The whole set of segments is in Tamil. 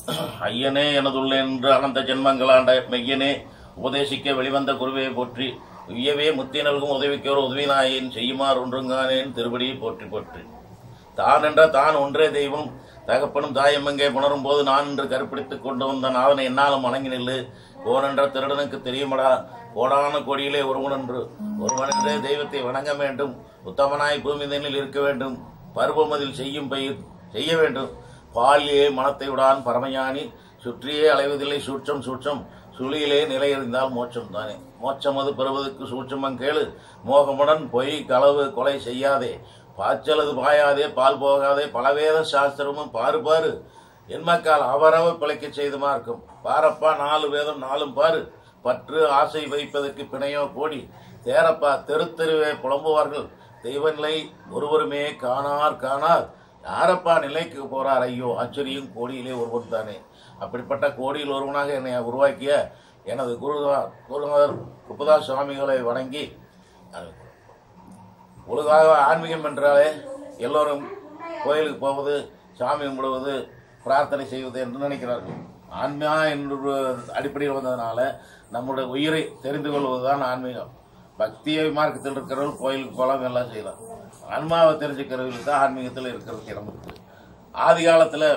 ஐயனே எனதுள்ள என்று அனந்த ஜென்மங்களாண்ட மெய்யனே உபதேசிக்க வெளிவந்த குருவே போற்றி உய்யவே முத்தி நல்கும் உதவிக்கோர் உதவினாயேன் செய்யுமாறு ஒன்றுங்கானேன் திருப்படியை போற்றி போற்றி தான் என்ற தான் ஒன்றே தெய்வம் தகப்பனும் தாயும் எங்கே புணரும் போது நான் என்று கருப்பிடித்துக் கொண்டு வந்த நாதனை என்னாலும் வணங்கி நில்லு கோனென்ற திருடனுக்கு தெரியுமடா கோடான கொடியிலே ஒருவன் என்று ஒருவன் என்றே தெய்வத்தை வணங்க வேண்டும் உத்தமனாய் பூமிதனில் இருக்க வேண்டும் பருவமதில் செய்யும் பயிர் செய்ய வேண்டும் பாலியே மனத்தை விடான் பரமஞானி சுற்றியே அலைவதில்லை சூட்சம் சூட்சம் சுழியிலே நிலையறிந்தால் மோட்சம் தானே மோட்சம் அது பெறுவதற்கு சூட்சமம் கேளு மோகமுடன் பொய் களவு கொலை செய்யாதே பாய்ச்சலது பாயாதே பால் போகாதே பலவேத சாஸ்திரமும் பாரு பாரு என்மக்கால் அவரவ பிழைக்கச் செய்துமா இருக்கும் பாரப்பா நாலு வேதம் நாலும் பாரு பற்று ஆசை வைப்பதற்கு பிணையோ கோடி தேரப்பா தெரு தெருவே புலம்புவார்கள் தெய்வநிலை ஒருவருமே காணார் காணார் யாரப்பா நிலைக்கு போறார் ஐயோ ஆச்சரியம் கோடியிலே ஒருவன் தானே அப்படிப்பட்ட கோடியில் ஒருவனாக என்னை உருவாக்கிய எனது குருதா குருநாதர் குப்பதாஸ் சுவாமிகளை வணங்கி அஹ், உலகாக ஆன்மீகம் என்றாலே எல்லோரும் கோயிலுக்கு போவது சாமி கும்பிடுவது பிரார்த்தனை செய்வது என்று நினைக்கிறார்கள் ஆன்மா என்ற அடிப்படையில் வந்ததுனால நம்முடைய உயிரை தெரிந்து கொள்வதுதான் ஆன்மீகம் பக்திய மார்க்கத்தில் இருக்கிறவர்கள் கோயிலுக்கு போகலாம் எல்லாம் செய்யலாம் ஆன்மாவை தெரிஞ்சுக்கிறவர்களுக்கு தான் ஆன்மீகத்தில் இருக்கிறதுக்கு இடம் இருக்குது ஆதி காலத்தில்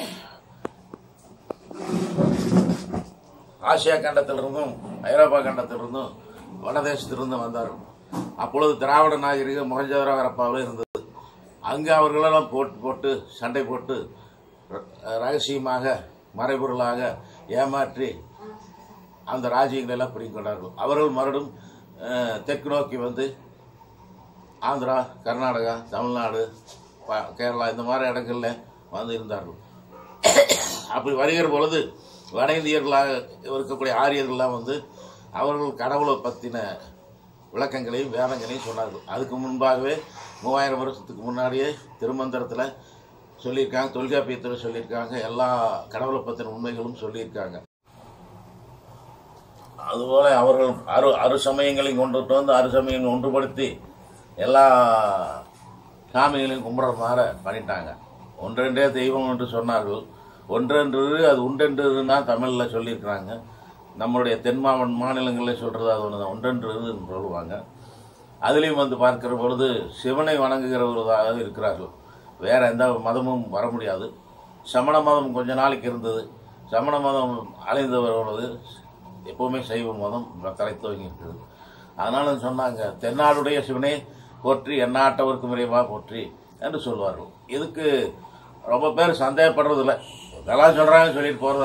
ஆசியா கண்டத்திலிருந்தும் ஐரோப்பா கண்டத்திலிருந்தும் வடதேசத்திலிருந்தும் வந்தார்கள் அப்பொழுது திராவிட நாகரிகம் மொஹஞ்சதாரோ ஹரப்பாவில் இருந்தது அங்கே அவர்களெல்லாம் போட்டு போட்டு சண்டை போட்டு ர- ரகசியமாக மறைபொருளாக ஏமாற்றி அந்த ராஜ்யங்களை எல்லாம் பிடிங்கிக் கொண்டார்கள் அவர்கள் மறுபடியும் அஹ், தெற்கு நோக்கி வந்து ஆந்திரா கர்நாடகா தமிழ்நாடு ப- கேரளா இந்த மாதிரி இடங்கள்ல வந்து இருந்தார்கள் அப்படி வருகிற பொழுது வட இந்தியர்களாக இருக்கக்கூடிய ஆரியர்கள்லாம் வந்து அவர்கள் கடவுளை பற்றின விளக்கங்களையும் வேதங்களையும் சொன்னார்கள் அதுக்கு முன்பாகவே மூவாயிரம் வருஷத்துக்கு முன்னாடியே திருமந்திரத்தில் சொல்லியிருக்காங்க தொல்காப்பியத்தில் சொல்லியிருக்காங்க எல்லா கடவுளை பற்றின உண்மைகளும் சொல்லியிருக்காங்க அதுபோல அவர்கள் அரு அரு சமயங்களையும் கொண்டுட்டு வந்து அரு சமயங்களை ஒன்றுபடுத்தி எல்லா சாமிகளையும் கும்பிட்ற மாதிரி பண்ணிட்டாங்க ஒன்றென்றே தெய்வம் என்று சொன்னார்கள் ஒன்றென்று அது உண்டென்றுனா தமிழில் சொல்லியிருக்கிறாங்க நம்மளுடைய தென் மாவட்ட மாநிலங்களில் சொல்கிறது அது ஒன்று தான் ஒன்றென்று சொல்லுவாங்க அதுலேயும் வந்து பார்க்கிற பொழுது சிவனை வணங்குகிறவர்களாக இருக்கிறார்கள் வேற எந்த மதமும் வர முடியாது சமண மதம் கொஞ்ச நாளைக்கு இருந்தது சமண மதம் அழிந்து வருவது எப்பவுமே சைவ மதம் தலை துவங்கி இருக்குது அதனால சொன்னாங்க தென்னாடுடைய சிவனே போற்றி எந்நாட்டவருக்கும் இறைவா போற்றி என்று சொல்வார்கள் இதுக்கு ரொம்ப பேர் சந்தேகப்படுறதில்லை இதெல்லாம் சொல்றாங்க சொல்லிட்டு போறத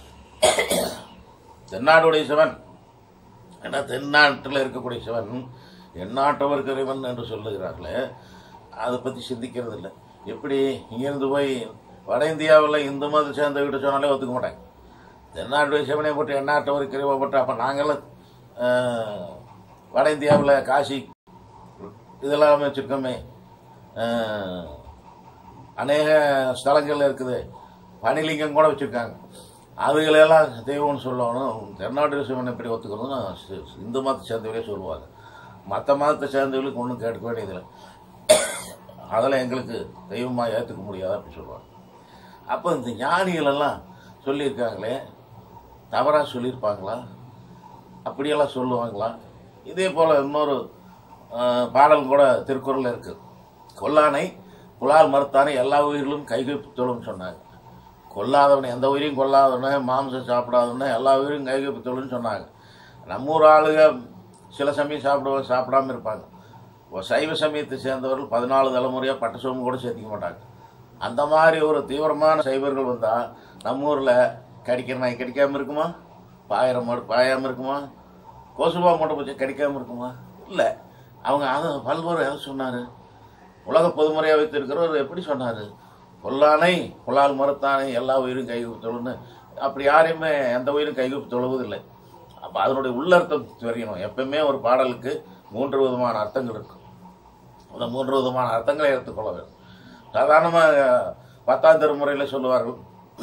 தென்னாடுடைய சிவன் ஏன்னா தென்னாட்டில் இருக்கக்கூடிய சிவன் எந்நாட்டவர் இறைவன் என்று சொல்லுகிறார்களே அதை பற்றி சிந்திக்கிறது இல்லை எப்படி இங்கேருந்து போய் வட இந்தியாவில் இந்து மதத்தை சேர்ந்தவங்கிட்ட சொன்னாலே ஒத்துக்க மாட்டாங்க தென்னாட்டுடைய சிவனை போட்டு எந்நாட்டவர் இறைவா போட்டு அப்போ நாங்களாம் ஆஹ், வட இந்தியாவில் காசி இதெல்லாம் வச்சுருக்கோமே ஆஹ், அநேக ஸ்தலங்கள் இருக்குது பனிலிங்கம் கூட வச்சுருக்காங்க அதுகளெல்லாம் தெய்வம்னு சொல்லணும் தென்னாட்டு சிவன் எப்படி ஒத்துக்கணும்னு சி- இந்து மதத்தை சேர்ந்தவர்களே சொல்லுவாங்க மற்ற மதத்தை சேர்ந்தவர்களுக்கு ஒன்றும் கேட்க வேண்டியதில்லை அதெல்லாம் எங்களுக்கு தெய்வமாக ஏற்றுக்க முடியாது அப்படி சொல்லுவாங்க அப்போ இந்த ஞானிகள் எல்லாம் சொல்லியிருக்காங்களே தவறாக சொல்லியிருப்பாங்களா அப்படியெல்லாம் சொல்லுவாங்களா இதே போல் இன்னொரு அஹ், பாடல் கூட திருக்குறளில் இருக்கு கொல்லானை புலால் மறுத்தானே எல்லா உயிர்களும் கைகூப்பி தொழும் சொன்னாங்க கொல்லாதவனை எந்த உயிரையும் கொல்லாதவனே மாம்சம் சாப்பிடாதவனே எல்லா உயிரும் கைகூப்பி தொழுன்னு சொன்னாங்க நம்ம ஊர் ஆளுங்க சில சமயம் சாப்பிடுவாங்க சாப்பிடாம இருப்பாங்க ஒரு சைவ சமயத்தை சேர்ந்தவர்கள் பதினாலு தலைமுறையாக பட்ட சோம்பு கூட சேர்த்திக்க மாட்டாங்க அந்த மாதிரி ஒரு தீவிரமான சைவர்கள் வந்தால் நம்ம ஊரில் கடிக்கிற நாய் கடிக்காமல் இருக்குமா பாயிர மாடு பாயாமல் இருக்குமா கொசுபா மூட்டை பூச்சி கடிக்காமல் இருக்குமா இல்லை அவங்க அதை பல்வேறு எதை சொன்னார் உலக பொதுமுறையாக வைத்திருக்கிறவர் எப்படி சொன்னார் கொல்லானை கொல்லால் மறுத்தானை எல்லா உயிரும் கைகூப்பி தொழுன்னு அப்படி யாரையுமே எந்த உயிரும் கைகூப்பி தொழுவதில்லை அப்போ அதனுடைய உள்ளர்த்தம் தெரியணும் எப்பவுமே ஒரு பாடலுக்கு மூன்று விதமான அர்த்தங்கள் இருக்கும் அந்த மூன்று விதமான அர்த்தங்களை எடுத்துக்கொள்ள வேண்டும் சாதாரணமாக பத்தாம் திருமுறையில் சொல்லுவார்கள்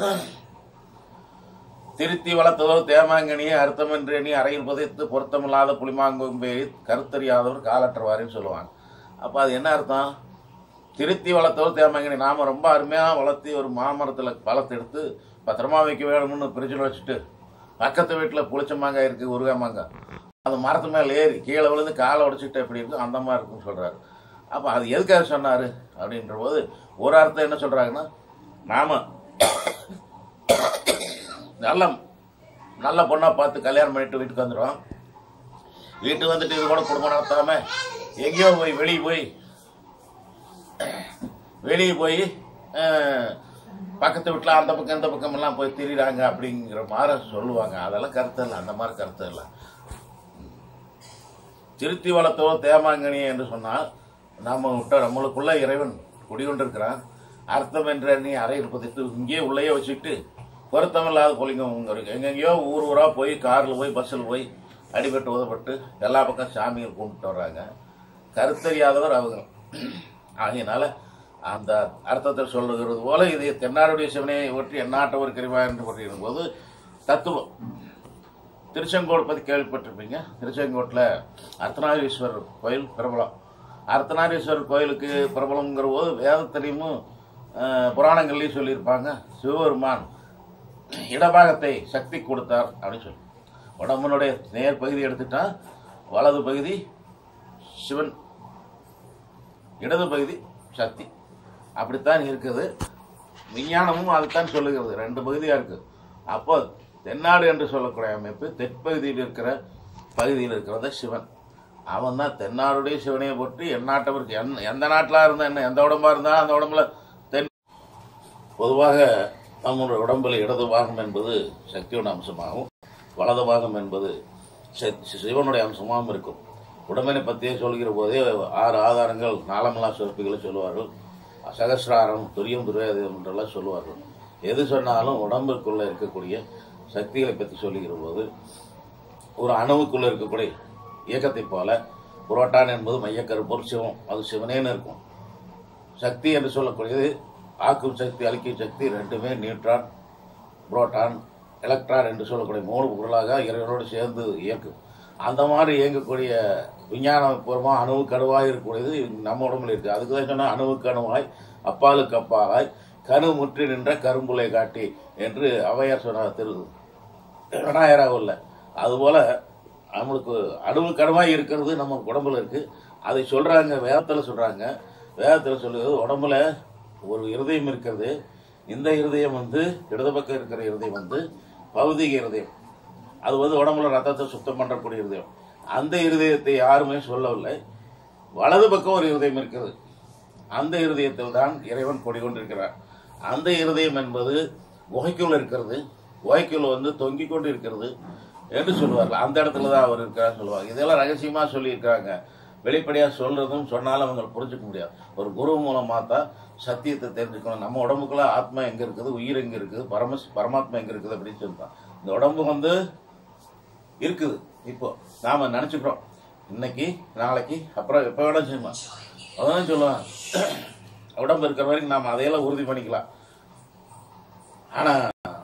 திருத்தி வளர்த்ததோ தேமாங்கனியை அர்த்தமின்றி எண்ணி அறையில் புதைத்து பொருத்தமில்லாத புலிமாங்கொம்பேரி கருத்தறியாதவர் காலற்றவாரின்னு சொல்லுவாங்க அப்போ அது என்ன அர்த்தம் திருத்தி வளர்த்தவர் தேமாங்கனி நாம் ரொம்ப அருமையாக வளர்த்தி ஒரு மாமரத்தில் பழத்தை எடுத்து பத்திரமா வைக்க வேணும்னு ஃப்ரிட்ஜில் வச்சுட்டு பக்கத்து வீட்டில் புளிச்ச மாங்காய் இருக்குது உருகாய் மாங்காய் அது மரத்து மேலே ஏறி கீழே விழுந்து காலை உடைச்சிட்டு எப்படி இருக்கும் அந்த மாதிரி இருக்கும்னு சொல்கிறாரு அப்போ அது எதுக்காக சொன்னார் அப்படின்ற போது ஒரு அர்த்தம் என்ன சொல்கிறாங்கன்னா நாம நல்ல நல்ல பொண்ணாக பார்த்து கல்யாணம் பண்ணிட்டு வீட்டுக்கு வந்துடுவோம் வீட்டுக்கு வந்துட்டு இது கூட குடும்பம் நடத்தாம எங்கேயோ போய் வெளியே போய் வெளியே போய் அஹ், பக்கத்து வீட்டில் அந்த பக்கம் இந்த பக்கம் எல்லாம் போய் திரியிறாங்க அப்படிங்கிற மாதிரி சொல்லுவாங்க அதெல்லாம் கருத்து இல்லை அந்த மாதிரி கருத்து இல்லை திருத்தி வளர்த்தோ தேமாங்கனி என்று சொன்னால் நம்ம விட்ட நம்மளுக்குள்ள இறைவன் குடிகொண்டிருக்கிறான் அர்த்தம் என்ற நீ அறையில் புதைத்து இங்கேயே உள்ளேயே வச்சுக்கிட்டு பொருத்தமில்லாத பொலிங்கம் இருக்கு எங்கெங்கேயோ ஊர் ஊரா போய் காரில் போய் பஸ்ஸில் போய் அடிபட்டு உதப்பட்டு எல்லா பக்கம் சாமிகள் கும்பிட்டு வர்றாங்க கருத்தறியாதவர் அவங்க ஆகையினால அந்த அர்த்தத்தை சொல்லுகிறது போல இது தென்னாடுடைய சிவனை ஒற்றி எந்நாட்டவர் கரிவா என்று பற்றியிருக்கும் போது தத்துவம் திருச்செங்கோடு பற்றி கேள்விப்பட்டிருப்பீங்க திருச்செங்கோட்டில் அர்த்தநாரீஸ்வரர் கோயில் பிரபலம் அர்த்தநாரீஸ்வரர் கோயிலுக்கு பிரபலங்கிற போது வேதத்திலையும் அஹ், புராணங்கள்லையும் சொல்லியிருப்பாங்க சிவபெருமான் இடபாகத்தை சக்தி கொடுத்தார் அப்படின்னு சொல்லி உடம்புனுடைய நேர் பகுதி எடுத்துட்டா வலது பகுதி சிவன் இடது பகுதி சக்தி அப்படித்தான் இருக்குது விஞ்ஞானமும் அதுதான் சொல்லுகிறது ரெண்டு பகுதியாக இருக்குது அப்போ தென்னாடு என்று சொல்லக்கூடிய அமைப்பு தெற்பகுதியில் இருக்கிற பகுதியில் இருக்கிறது சிவன் அவன் தான் தென்னாடுடைய சிவனையை போட்டு எந்நாட்டவருக்கு எந் எந்த நாட்டில் இருந்தால் என்ன எந்த உடம்பா இருந்தாலும் அந்த உடம்புல தென் பொதுவாக நம்முடைய உடம்பில் இடது பாகம் என்பது சக்தியோட அம்சமாகவும் வலது பாகம் என்பது ச- சிவனுடைய அம்சமாகவும் இருக்கும் உடம்பினை பற்றியே சொல்கிற போதே ஆறு ஆதாரங்கள் நாளமலா சிறப்புகளை சொல்லுவார்கள் சகசிராரம் துரியம் துரியாதம் என்றெல்லாம் சொல்லுவார்கள் எது சொன்னாலும் உடம்புக்குள்ளே இருக்கக்கூடிய சக்திகளை பற்றி சொல்லுகிற போது ஒரு அணுவுக்குள்ளே இருக்கக்கூடிய இயக்கத்தை போல புரோட்டான் என்பது மையக்கரு பொருள் சிவம் அது சிவனேன்னு இருக்கும் சக்தி என்று சொல்லக்கூடியது ஆக்கும் சக்தி அழிக்கும் சக்தி ரெண்டுமே நியூட்ரான் புரோட்டான் எலக்ட்ரான் என்று சொல்லக்கூடிய மூணு பொருளாக இறைவனோடு சேர்ந்து இயக்கும் அந்த மாதிரி இயங்கக்கூடிய விஞ்ஞானபூர்வமாக அணுவுக்கு அணுவாய் இருக்கக்கூடியது நம்ம உடம்புல இருக்குது அதுக்கு தான் சொன்னால் அணுவுக்கு அணுவாய் அப்பாலுக்கு அப்பாலாய் கரு முற்றி நின்ற கரும்புலை காட்டி என்று அவையார் சொன்னார் திரு விநாயகராக உள்ள அதுபோல நம்மளுக்கு அணுவு கடமாய் இருக்கிறது நம்ம உடம்புல இருக்கு அதை சொல்றாங்க வேதத்தில் சொல்றாங்க வேதத்தில் சொல்லுறது உடம்புல ஒரு இருதயம் இருக்கிறது இந்த இருதயம் வந்து இடது பக்கம் இருக்கிற இருதயம் வந்து பௌதிக இருதயம் அது வந்து உடம்புல ரத்தத்தை சுத்தம் பண்ணக்கூடிய இருதயம் அந்த இருதயத்தை யாருமே சொல்லவில்லை வலது பக்கம் ஒரு இருதயம் இருக்கிறது அந்த இருதயத்தில் தான் இறைவன் கொண்டிருக்கிறார் அந்த இருதயம் என்பது குகைக்குள் இருக்கிறது குகைக்குள் வந்து தொங்கிக் கொண்டு இருக்கிறது என்று சொல்லுவார்கள் அந்த இடத்துல தான் அவர் இருக்கிறார் சொல்லுவாங்க இதெல்லாம் ரகசியமாக சொல்லியிருக்கிறாங்க வெளிப்படையாக சொல்றதும் சொன்னாலும் அவங்க புரிஞ்சுக்க முடியாது ஒரு குரு மூலமாக தான் சத்தியத்தை தெரிஞ்சுக்கணும் நம்ம உடம்புக்குள்ள ஆத்மா எங்கே இருக்குது உயிர் எங்கே இருக்குது பரம பரமாத்மா எங்கே இருக்குது அப்படின்னு சொல்லிட்டான் இந்த உடம்பு வந்து இருக்குது இப்போ நாம நினைச்சுக்கிறோம் இன்னைக்கு நாளைக்கு அப்புறம் எப்போ வேணா செய்யலாம் அதான் சொல்லுவான் உடம்பு இருக்கிற வரைக்கும் நாம அதையெல்லாம் உறுதி பண்ணிக்கலாம் ஆனா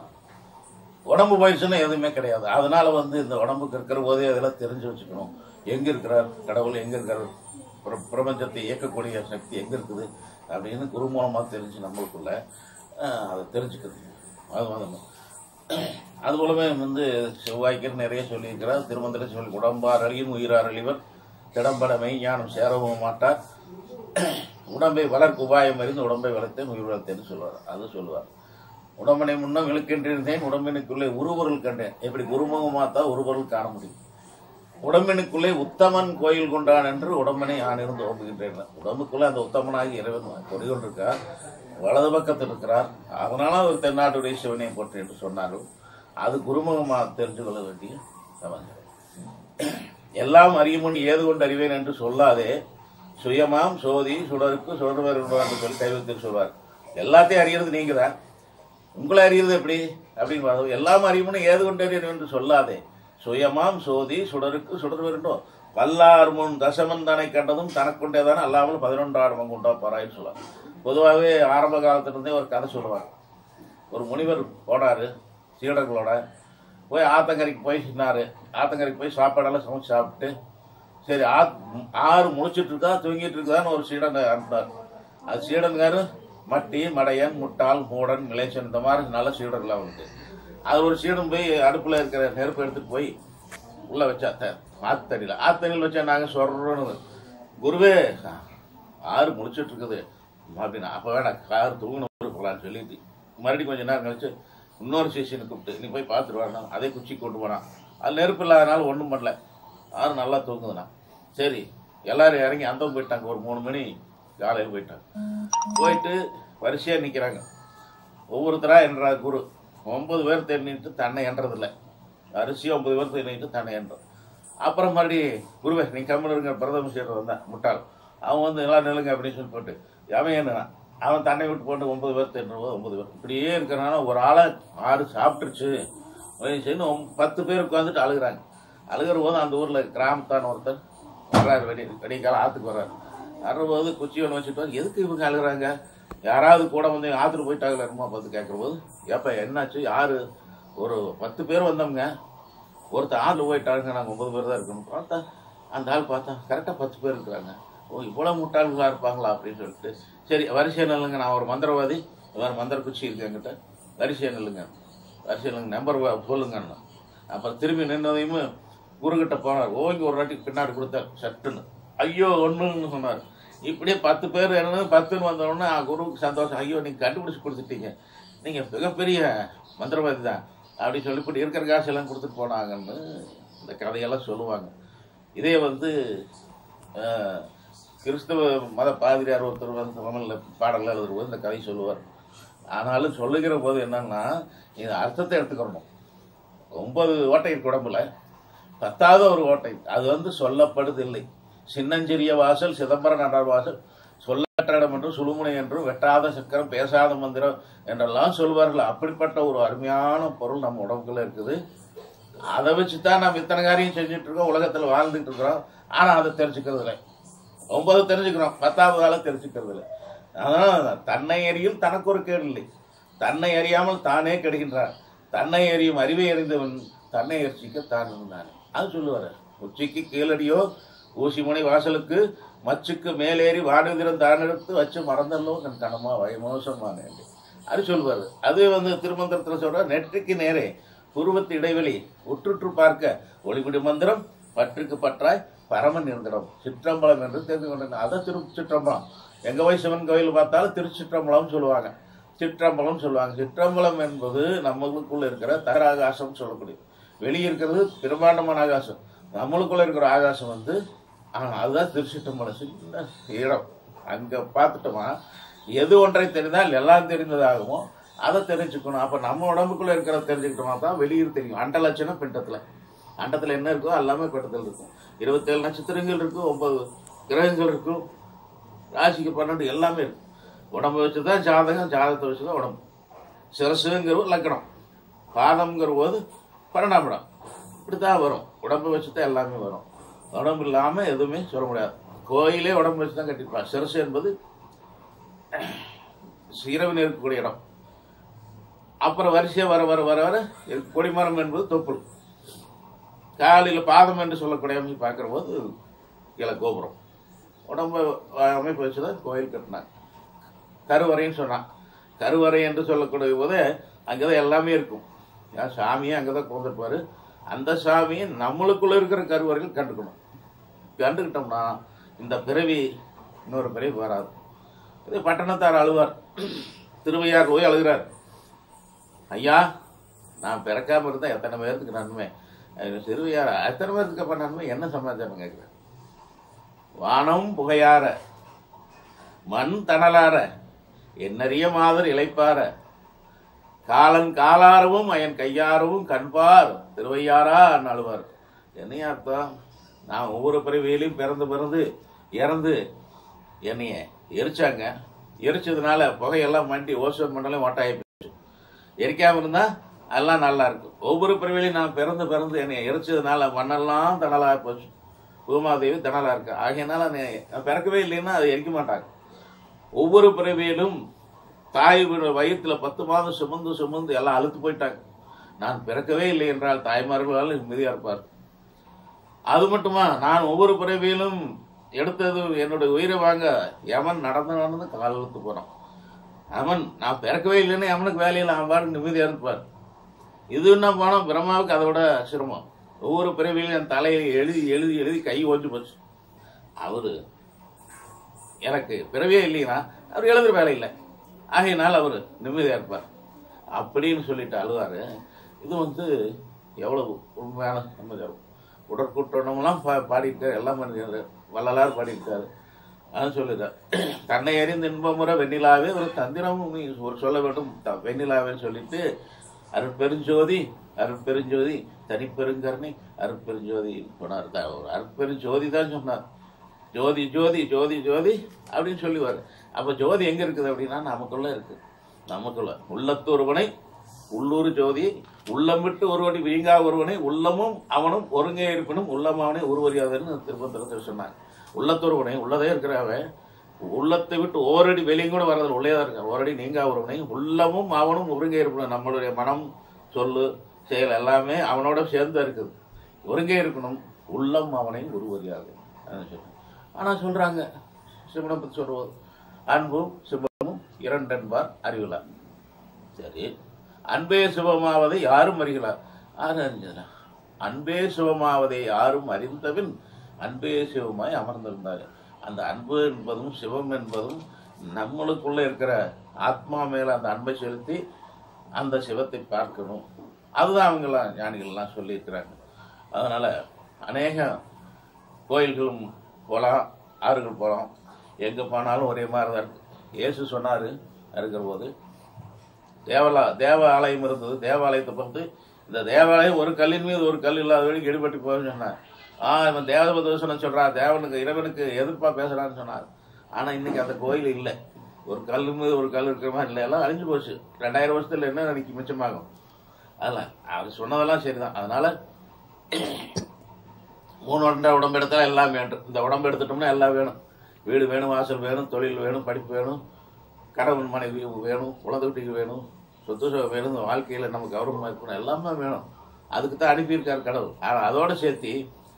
உடம்பு போயிடுச்சுன்னா எதுவுமே கிடையாது அதனால வந்து இந்த உடம்புக்கு இருக்கிற போதே அதெல்லாம் தெரிஞ்சு வச்சுக்கணும் எங்க இருக்கிறார் கடவுள் எங்க இருக்கார் பிர- பிரபஞ்சத்தை இயக்கக்கூடிய சக்தி எங்க இருக்குது அப்படின்னு குரு மூலமா தெரிஞ்சு நம்மளுக்குள்ள அஹ், அதை தெரிஞ்சுக்கிறது அது வந்து அது போலவே வந்து செவ்வாய்க்கு நிறைய சொல்லியிருக்கிறார் திருமந்திரம் சொல்லி உடம்பார் அழியும் உயிரார் அழிவர் திடம்பட மெய்ஞானம் சேரவும் மாட்டார் உடம்பை வளர்க்கு உபாயம் அறிந்து உடம்பை வளர்த்தேன் உயிர் வளர்த்தேன்னு சொல்லுவார் அது சொல்லுவார் உடம்பனை முன்னம் விழுக்கின்றிருந்தேன் உடம்பினுக்குள்ளே உருவொருள் கண்டேன் எப்படி குருமுகமாத்தா உருவொருள் காண முடியும் உடம்பினுக்குள்ளே உத்தமன் கோயில் கொண்டான் என்று உடம்பனை நான் இருந்து ஓம்புகின்றேன் உடம்புக்குள்ளே அந்த உத்தமனாகி இறைவன் கொடிகொண்டிருக்கார் வலது பக்கத்தில் இருக்கிறார் அதனால அவர் தென்னாட்டுடைய சிவனை போற்றி என்று சொன்னார்கள் அது குருமுகமாக தெரிந்து கொள்ள வேண்டிய சமாச்சாரம் எல்லாம் அறியுமுன் ஏது கொண்டு அறிவேன் என்று சொல்லாதே சுயமாம் சோதி சுடருக்கு சுடர் என்று சொல்லி கைவத்தில் சொல்வார் எல்லாத்தையும் அறியறது நீங்க தான் உங்களை அறியறது எப்படி அப்படின்னு பார்த்தோம் எல்லாம் அறியுமுன்னு ஏது கொண்டு அறியணும் என்று சொல்லாதே சுயமாம் சோதி சுடருக்கு சுடர் வேண்டும் பல்லார் முன் தசமன் தனை கண்டதும் தனக்குண்டேதானே அல்லாமல் பதினொன்றாயிரம் கொண்டா பாராயின்னு சொல்லுவார் பொதுவாகவே ஆரம்ப காலத்திலிருந்தே ஒரு கதை சொல்லுவார் ஒரு முனிவர் போனாரு சீடர்களோட போய் ஆத்தங்கரைக்கு போய் சொன்னாரு ஆத்தங்கரைக்கு போய் சாப்பாடெல்லாம் சமைச்சு சாப்பிட்டு சரி ஆ ஆறு முழிச்சிட்டு இருக்கா தூங்கிட்டு இருக்குதான்னு ஒரு சீடன் அனுப்பினார் அது சீடன்காரு மட்டி மடையன் முட்டாள் மூடன் நிலேசன் இந்த மாதிரி நல்ல சீடர்கள் அவனுக்கு அது ஒரு சீடன் போய் அடுப்புல இருக்கிற நெருப்பு எடுத்துட்டு போய் உள்ள வச்சா த- ஆத்தடியில் ஆத்தடியில் வச்சா நாங்கள் சொல்றோன்னு குருவே ஆறு முழிச்சிட்டு இருக்குது அப்படின்னா அப்போ வேணாம் கார் தூங்கணும் போகலான்னு சொல்லிட்டு மறுபடியும் கொஞ்ச நேரம் கழிச்சு இன்னொரு சிஷியனை கூப்பிட்டு நீ போய் பார்த்துட்டு வரணும் அதே குச்சி கொண்டு போனான் அது நெருப்பு இல்லாதனால ஒன்றும் பண்ணல ஆறு நல்லா தூங்குதுண்ணா சரி எல்லாரும் இறங்கி அந்தம் போயிட்டாங்க ஒரு மூணு மணி காலையில் போயிட்டாங்க போயிட்டு வரிசையாக நிற்கிறாங்க ஒவ்வொருத்தரா என்றா குரு ஒன்பது பேர் தெரிஞ்சிட்டு தன்னை என்றதில்லை அரிசி ஒன்பது பேர் தெரிஞ்சிட்டு தன்னை என்றோம் அப்புறம் மறுபடி குருவே நீ கம்மல் இருங்க பிரதம சீடர் வந்தான் முட்டாள் அவன் வந்து எல்லாம் நில்லுங்க அப்படின்னு சொல்லி போட்டு அவன் என்ன அவன் தன்னை விட்டு போட்டு ஒன்பது பேர் தெரிஞ்ச ஒன்பது பேர் இப்படியே இருக்கிறனால ஒரு ஆளை ஆறு சாப்பிட்டுருச்சு சரின்னு ஒம்- பத்து பேர் உட்காந்துட்டு அழுகுறாங்க அழுகிற போது அந்த ஊரில் கிராமத்தான் ஒருத்தர் வர்றாரு வெடி வெடிக்கால ஆற்றுக்கு வர்றாரு வரும்போது குச்சி ஒன்று வச்சுட்டு வந்து, எதுக்கு இவங்க அழுகுறாங்க யாராவது கூட வந்து ஆற்றுக்கு போயிட்டாங்களா இருமா பார்த்து கேட்குற போது ஏப்பா என்னாச்சு யாரு ஒரு பத்து பேர் வந்தவங்க ஒருத்தர் ஆள் போயிட்டாங்க நாங்கள் ஒன்பது பேர் தான் இருக்கணும் பார்த்தா அந்த ஆள் பார்த்தா கரெக்டாக பத்து பேர் இருக்கிறாங்க ஓ இவ்வளோ முட்டாள்களாக இருப்பாங்களா அப்படின்னு சொல்லிட்டு சரி வரிசை நில்லுங்க நான் ஒரு மந்திரவாதி இவர் மந்திர குச்சி இருக்கு என்கிட்ட வரிசை நில்லுங்க வரிசை நில்லுங்க நம்பர் சொல்லுங்கன்னு அப்புறம் திரும்பி நின்னதையும் குருகிட்ட போனார் ஓங்கி ஒரு வாட்டி பின்னாடி கொடுத்தார் சட்டுன்னு ஐயோ ஒன்றுன்னு சொன்னார் இப்படியே பத்து பேர் என்ன பத்துன்னு வந்தோடனே குருவுக்கு சந்தோஷம் ஐயோ நீங்கள் கண்டுபிடிச்சு கொடுத்துட்டீங்க நீங்கள் மிகப்பெரிய மந்திரவாதி தான் அப்படி சொல்லி இப்படி இருக்கிற காசெல்லாம் கொடுத்துட்டு போனாங்கன்னு இந்த கதையெல்லாம் சொல்லுவாங்க இதே வந்து அஹ், கிறிஸ்தவ மத பாதிரியார் ஒருத்தர் வந்து தமிழில் பாடல்கள் எழுதுற போது இந்த கதை சொல்லுவார் ஆனாலும் சொல்லுகிற போது என்னன்னா இது அர்த்தத்தை எடுத்துக்கணும் ஒன்பது ஓட்டை இருக்கு உடம்புல பத்தாவது ஒரு ஓட்டை அது வந்து சொல்லப்படுதில்லை சின்னஞ்சிறிய வாசல் சிதம்பர நடர் வாசல் சொல்லற்ற இடம் என்றும் சுழுமுனை என்றும் வெட்டாத சக்கரம் பேசாத மந்திரம் என்றெல்லாம் சொல்வார்கள் அப்படிப்பட்ட ஒரு அருமையான பொருள் நம்ம உடம்புக்குள்ள இருக்குது அதை வச்சு தான் நம்ம இத்தனை காரியம் செஞ்சுட்டு இருக்கோம் உலகத்தில் வாழ்ந்துட்டு இருக்கிறோம் ஆனால் அதை தெரிஞ்சுக்கிறது இல்லை ஒன்பது தெரிஞ்சுக்கிறோம் பத்தாவது ஆளை தெரிஞ்சுக்கிறது இல்லை அதனால தன்னை அறியும் தனக்கு ஒரு கேடு இல்லை தன்னை அறியாமல் தானே கெடுகின்றான் தன்னை அறியும் அறிவை அறிந்தவன் தன்னை எரிச்சிக்க தான் இருந்தான் அது சொல்லுவார் உச்சிக்கு கீழடியோ ஊசிமுனை வாசலுக்கு மச்சுக்கு மேலேறி வாடுதிரம் தானெடுத்து வச்சு மறந்தல்லோ கண் கணமா வயமோசமான அது சொல்வார் அது வந்து திருமந்திரத்தில் சொல்ற நெற்றிக்கு நேரே புருவத்து இடைவெளி உற்றுற்று பார்க்க ஒளிவிடு மந்திரம் பற்றுக்கு பற்றாய் பரமன் இருந்திடம் சிற்றம்பலம் என்று தெரிந்து கொண்டேன் அதை திரு சிற்றம்பலம் எங்க போய் சிவன் கோயில் பார்த்தாலும் திருச்சிற்றம்பலம் சொல்லுவாங்க சிற்றம்பலம் சொல்லுவாங்க சிற்றம்பலம் என்பது நம்மளுக்குள்ள இருக்கிற தகராகாசம் சொல்லக்கூடிய வெளியே இருக்கிறது பிரம்மாண்டமான ஆகாசம் நம்மளுக்குள்ள இருக்கிற ஆகாசம் வந்து ஆ, அதுதான் திருச்சிற்றம்பலம் சின்ன இடம் அங்க பார்த்துட்டோமா எது ஒன்றை தெரிந்தால் எல்லாம் தெரிந்ததாகவும் அதை தெரிஞ்சுக்கணும் அப்ப நம்ம உடம்புக்குள்ள இருக்கிறத தெரிஞ்சுக்கிட்டோமா தான் வெளியூர் தெரியும் அண்ட லட்சணம் பிண்டத்துல அண்டத்துல என்ன இருக்கோ எல்லாமே பிண்டத்தில் இருக்கும் இருபத்தேழு நட்சத்திரங்கள் இருக்கும் ஒன்பது கிரகங்கள் இருக்கும் ராசிக்கு பன்னெண்டு எல்லாமே இருக்கும் உடம்பை வச்சு தான் ஜாதகம் ஜாதகத்தை வச்சு தான் உடம்பு சிரசுங்கிறது லக்கணம் பாதம்ங்கிற போது பன்னெண்டாம் இடம் இப்படி தான் வரும் உடம்பை வச்சு தான் எல்லாமே வரும் உடம்பு இல்லாமல் எதுவுமே சொல்ல முடியாது கோயிலே உடம்பு வச்சு தான் கட்டியிருப்பாங்க சிரசு என்பது இரவில் இருக்கக்கூடிய இடம் அப்புறம் வரிசையாக வர வர வர வர இருக்கு. கொடிமரம் என்பது தொப்புள் காலையில் பாதம் என்று சொல்லக்கூடிய அமைப்பு பார்க்குற போது கீழே கோபுரம் உடம்பு அமைப்பு வச்சு தான் கோயில் கட்டினாங்க கருவறைன்னு சொன்னான் கருவறை என்று சொல்லக்கூடிய போது அங்கே தான் எல்லாமே இருக்கும் ஏன் சாமியே அங்கே தான் கோந்துருப்பாரு அந்த சாமியை நம்மளுக்குள்ள இருக்கிற கருவறையில் கண்டுக்கணும் கண்டுக்கிட்டோம்னா இந்த பிறவி இன்னொரு பிறவி வராது இது பட்டணத்தார் அழுவார் திருவையார் போய் அழுகிறார் ஐயா நான் பிறக்காம இருந்தா எத்தனை பேருக்கு நன்மை அது திருவையார் எத்தனை பேருக்கு அப்ப நன்மை என்ன சமாச்சாரம் கேட்கிறேன் வானம் புகையார மண் தணலார என்னறிய மாதர் இளைப்பார காலன் காலாரவும் அயன் கையாரவும் கண்பார் திருவையாரா அழுவார் என்னைய அர்த்தம் நான் ஒவ்வொரு பிறவியிலையும் பிறந்து பிறந்து இறந்து என்னைய எரிச்சாங்க எரிச்சதுனால புகையெல்லாம் மண்டி ஓசோன் மண்டலம் ஓட்டாயி போச்சு எரிக்காம இருந்தா எல்லாம் நல்லா இருக்கும் ஒவ்வொரு பிறவிலையும் நான் பிறந்து பிறந்து என்னை எரிச்சதுனால மண்ணெல்லாம் தணலா போச்சு பூமாதேவி தணலா இருக்கு ஆகையனால நான் நான் பிறக்கவே இல்லைன்னா அதை எரிக்க மாட்டாங்க ஒவ்வொரு பிறவியிலும் தாய் வீடு வயிற்றுல பத்து மாதம் சுமந்து சுமந்து எல்லாம் அழுத்து போயிட்டாங்க நான் பிறக்கவே இல்லை என்றால் தாய்மார்களால் நிம்மதியா இருப்பார் அது மட்டுமா நான் ஒவ்வொரு பிறவியிலும் எடுத்தது என்னுடைய உயிரை வாங்க யமன் நடந்து நடந்து கால் இழுத்து போறான் அவன் நான் பிறக்கவே இல்லைன்னு அவனுக்கு வேலையில் அவன் பாட்டு நிம்மதியாக இருப்பார் இது என்ன போனால் பிரம்மாவுக்கு அதை விட சிரமம் ஒவ்வொரு பிறவிலையும் என் தலையை எழுதி எழுதி எழுதி கை ஓஞ்சு போச்சு அவரு எனக்கு பிறவியே இல்லைன்னா அவர் எழுதுற வேலை இல்லை ஆகையினால் அவர் நிம்மதியாக இருப்பார் அப்படின்னு சொல்லிட்டு அழுவார் இது வந்து எவ்வளவு உண்மையான நிம்மதி உடற்கூட்டணம்லாம் பா பாடியிருக்காரு எல்லாம் பண்ணிருக்காரு வள்ளலார் பாடியிருக்காரு அதான் சொல்லுறார் தன்னை அறிந்த இன்பமுறை வெண்ணிலாவே ஒரு தந்திரம் நீ ஒரு சொல்ல வேண்டும் த- வெண்ணிலாவேன்னு சொல்லிட்டு அருட்பெருஞ்சோதி அருட்பெருஞ்சோதி தனிப்பெருங்கருணை அருட்பெருஞ்சோதி சொன்னார் த- ஒரு அருட்பெருஞ்சோதி தான் சொன்னார் ஜோதி ஜோதி ஜோதி ஜோதி அப்படின்னு சொல்லுவார் அப்போ ஜோதி எங்கே இருக்குது அப்படின்னா நமக்குள்ள இருக்கு நமக்குள்ள உள்ளத்து ஒருவனை உள்ளூர் ஜோதி உள்ளம் விட்டு ஒருவனை வீங்கா ஒருவனை உள்ளமும் அவனும் ஒருங்கே இருப்பினும் உள்ளம் அவனை உருவறியாதன்னு திருப்பத்திரத்தில் சொன்னாங்க உள்ளத்தொருவனை உள்ளதே இருக்கிறவன் உள்ளத்தை விட்டு ஓரடி வெளியும் கூட வர்றது உள்ளே தான் இருக்கான் ஓரடி நீங்கா ஒருவனை உள்ளமும் அவனும் ஒருங்கே இருக்கணும் நம்மளுடைய மனம் சொல்லு செயல் எல்லாமே அவனோட சேர்ந்து இருக்குது ஒருங்கே இருக்கணும் உள்ளம் அவனை உருவறியாது அதான் சொல்றேன். ஆனா சொல்றாங்க சிவனை பத்தி சொல்றது அன்பும் சிவமும் இரண்டென்பார் அறிவிலார் சரி அன்பே சிவமாவதை யாரும் அறிகிறார் யாரும் அறிஞ்சதா அன்பே சிவமாவதை யாரும் அறிந்தபின் அன்பே சிவமாய் அமர்ந்திருந்தார் அந்த அன்பு என்பதும் சிவம் என்பதும் நம்மளுக்குள்ள இருக்கிற ஆத்மா மேல அந்த அன்பை செலுத்தி அந்த சிவத்தை பார்க்கணும் அதுதான் அவங்கெல்லாம் ஞானிகள்லாம் சொல்லியிருக்கிறாங்க அதனால அநேக கோயில்களும் போகலாம் ஆறுகள் போகலாம் எங்கே போனாலும் ஒரே மாதிரி தான் இருக்கு இயேசு சொன்னார் இருக்கிற போது தேவலா தேவ ஆலயம் இருந்தது தேவாலயத்தை பார்த்து இந்த தேவாலயம் ஒரு கல்லின் மீது ஒரு கல் இல்லாத வழி எடுபட்டு போகுதுன்னு சொன்னார் ஆ இவன் தேவத தோஷனம் சொல்றான் தேவனுக்கு இறைவனுக்கு எதிர்ப்பா பேசுறான்னு சொன்னார் ஆனா இன்னைக்கு அந்த கோயில் இல்லை ஒரு கல் மீது ஒரு கல் இருக்கிற மாதிரி இல்லை எல்லாம் அழிஞ்சு போச்சு ரெண்டாயிரம் வருஷத்துல என்ன நினைக்கு மிச்சமாகும் அதெல்லாம் அவர் சொன்னதெல்லாம் சரிதான் அதனால மூணு ஒன்றரை உடம்பு எடுத்தா எல்லாம் வேண்டும் இந்த உடம்பு எடுத்துட்டோம்னா எல்லாம் வேணும் வீடு வேணும் வாசல் வேணும் தொழில் வேணும் படிப்பு வேணும் கணவன் மனைவி வேணும் குழந்தைக்குட்டிக்கு வேணும் சொத்து சுகம் வேணும் இந்த வாழ்க்கையில் நம்ம கௌரவமாக இருக்கணும் எல்லாமே வேணும் அதுக்கு தான் அனுப்பியிருக்கார் கடவுள் ஆனால் அதோட சேர்த்து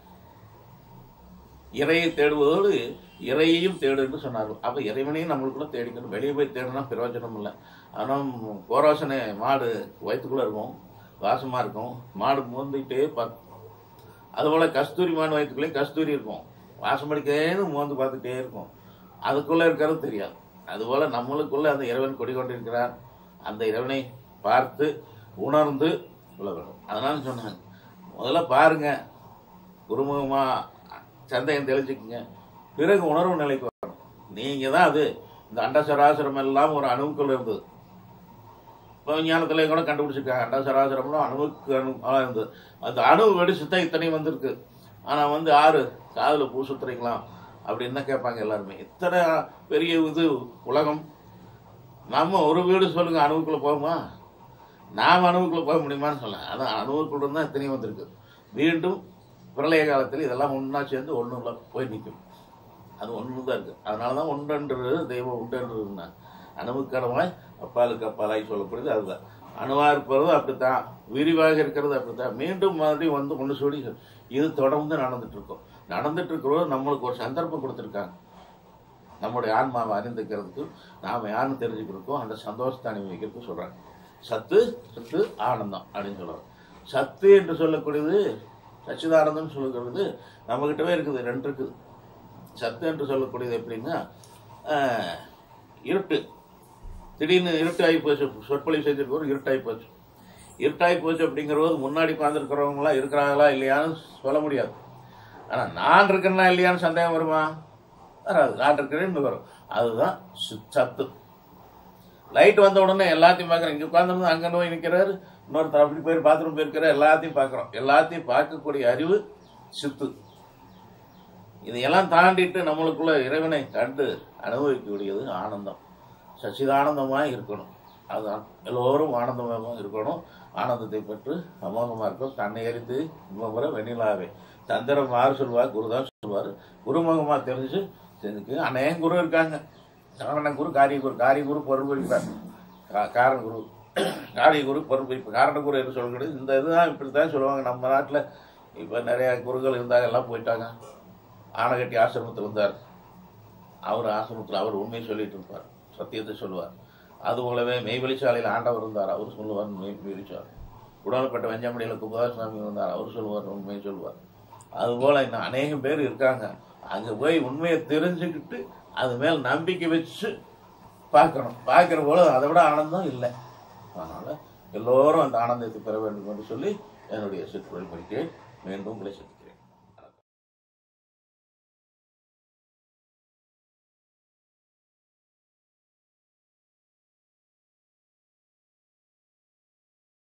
இறையை தேடுவதோடு இறையையும் தேடுன்னு சொன்னார்கள் அப்போ இறைவனையும் நம்மளுக்குள்ள தேடிக்கணும் வெளியே போய் தேடினா பிரயோஜனம் இல்லை ஆனால் கோரோசனை மாடு வயிற்றுக்குள்ளே இருக்கும் வாசமாக இருக்கும் மாடு மோந்துக்கிட்டே பார்க்கும் அதுபோல் கஸ்தூரி மான் வயிற்றுக்குள்ளேயும் கஸ்தூரி இருக்கும் வாசம் அடிக்கேன்னு மோந்து பார்த்துட்டே இருக்கும் அதுக்குள்ளே இருக்கிறது தெரியாது அதுபோல் நம்மளுக்குள்ள அந்த இறைவன் குடிக்கொண்டிருக்கிறார் அந்த இறைவனை பார்த்து உணர்ந்து உள்ள வேண்டும் அதனால சொன்னாங்க முதல்ல பாருங்க குருமுகமா சந்தேகம் தெளிச்சுக்குங்க பிறகு உணர்வு நிலைக்கு வரணும் நீங்க தான் அது இந்த அண்டசராசிரம் எல்லாம் ஒரு அணுவுக்குள்ள இருந்தது இப்போ விஞ்ஞானத்துல கூட கண்டுபிடிச்சிருக்காங்க அண்டசராசிரம்லாம் அணுவுக்கு அணு ஆ இருந்தது அந்த அணு வெடிச்சு தான் இத்தனை வந்திருக்கு ஆனா வந்து ஆறு காதுல பூ சுத்துறீங்களாம் அப்படின்னு தான் கேட்பாங்க எல்லாருமே இத்தனை பெரிய இது உலகம் நம்ம ஒரு வீடு சொல்லுங்க அணுவுக்குள்ள போகுமா நாம் அணுவுக்குள்ள போக முடியுமான்னு சொல்ல அதான் அணுவுக்குள்ள தான் இத்தனையும் வந்திருக்கு மீண்டும் பிரளய காலத்தில் இதெல்லாம் ஒன்றா சேர்ந்து ஒன்றுல போய் நிற்கும் அது ஒன்று தான் இருக்கு அதனால தான் ஒன்றென்று தெய்வம் உண்டென்று அணுவுக்கணமாய் அப்பாலுக்கு அப்பாலாய் சொல்லப்படுது அதுதான் அணுவாக இருப்பது அப்படித்தான் விரிவாக இருக்கிறது அப்படித்தான் மீண்டும் மறுபடியும் வந்து ஒன்று சொல்லி இது தொடர்ந்து நடந்துட்டு இருக்கும் நடந்துட்டு இருக்கிறது நம்மளுக்கு ஒரு சந்தர்ப்பம் கொடுத்துருக்காங்க நம்முடைய ஆன்மாவை அறிந்துக்கிறதுக்கு நாம் யாருன்னு தெரிஞ்சுக்கிறதுக்கும் அந்த சந்தோஷத்தை அனுபவிக்கிறதுக்கும் சொல்கிறாங்க சத்து சத்து ஆனந்தம் அப்படின்னு சொல்கிறாங்க சத்து என்று சொல்லக்கூடியது சச்சிதானந்தம் சொல்லுகிறது நம்மகிட்டவே இருக்குது ரெண்டு இருக்குது சத்து என்று சொல்லக்கூடியது எப்படின்னா ஆஹ், இருட்டு திடீர்னு இருட்டாகி போச்சு சொற்பொழிவு செஞ்சிருக்கோம் இருட்டாகி போச்சு இருட்டாகி போச்சு அப்படிங்கிறது முன்னாடி உட்காந்துருக்கிறவங்களா இருக்கிறாங்களா இல்லையான்னு சொல்ல முடியாது ஆனால் நான் இருக்கிறேன்னா இல்லையான்னு சந்தேகம் வருமா வராது நான் இருக்கிறேன்னு வரும் அதுதான் சு- சத்து லைட் வந்த உடனே எல்லாத்தையும் பார்க்குறோம் இங்கே உட்காந்துருந்து அங்கே நோய் நிற்கிறாரு இன்னொருத்தர் அப்படி போய் பாத்ரூம் போயிருக்கிறார் எல்லாத்தையும் பார்க்குறோம் எல்லாத்தையும் பார்க்கக்கூடிய அறிவு சித்து இதையெல்லாம் தாண்டிட்டு நம்மளுக்குள்ள இறைவனை கண்டு அனுபவிக்கக்கூடியது ஆனந்தம் சச்சிதானந்தமாக இருக்கணும் அதுதான் எல்லோரும் ஆனந்தமாக இருக்கணும் ஆனந்தத்தை பெற்று அமோகமாக இருக்கும் தன்னை எரித்து இன்பமுறை வெண்ணிலாவே தந்திரம் யார் சொல்வார் குருதான் சொல்வார் குருமுகமாக தெரிஞ்சு தெரிஞ்சுக்கு அநேக குரு இருக்காங்க சரவண குரு காரிய குரு காரிய குரு பொருள் வைக்கிறார் கா- காரண குரு காரிய குரு பொருள் வைப்பு காரண குரு என்று சொல்லக்கூடியது இந்த இதுதான் இப்படி தான் சொல்லுவாங்க நம்ம நாட்டில் இப்போ நிறைய குருக்கள் இருந்தாங்க எல்லாம் போயிட்டாங்க ஆனகட்டி ஆசிரமத்தில் இருந்தார் அவர் ஆசிரமத்தில் அவர் உண்மையை சொல்லிட்டு இருப்பார் சத்தியத்தை சொல்லுவார் அது போலவே மெய்வெளிச்சாலையில் ஆண்டவர் இருந்தார் அவர் சொல்லுவார் மெய் வெளிச்சாலை உடனப்பட்ட வெஞ்சமடியில் குபாரசாமி இருந்தார் அவர் சொல்லுவார் உண்மையை சொல்லுவார் அதுபோல் இன்னும் அநேகம் பேர் இருக்காங்க அங்கே போய் உண்மையை தெரிஞ்சுக்கிட்டு அது மேல் நம்பிக்கை வச்சு பார்க்கணும் பார்க்குற போல அதை விட ஆனந்தம் இல்லை அதனால் எல்லோரும் அந்த ஆனந்தத்தை பெற வேண்டும் என்று சொல்லி என்னுடைய சிற்றுரை படிக்க மீண்டும் உங்களை சந்திக்கிறேன்.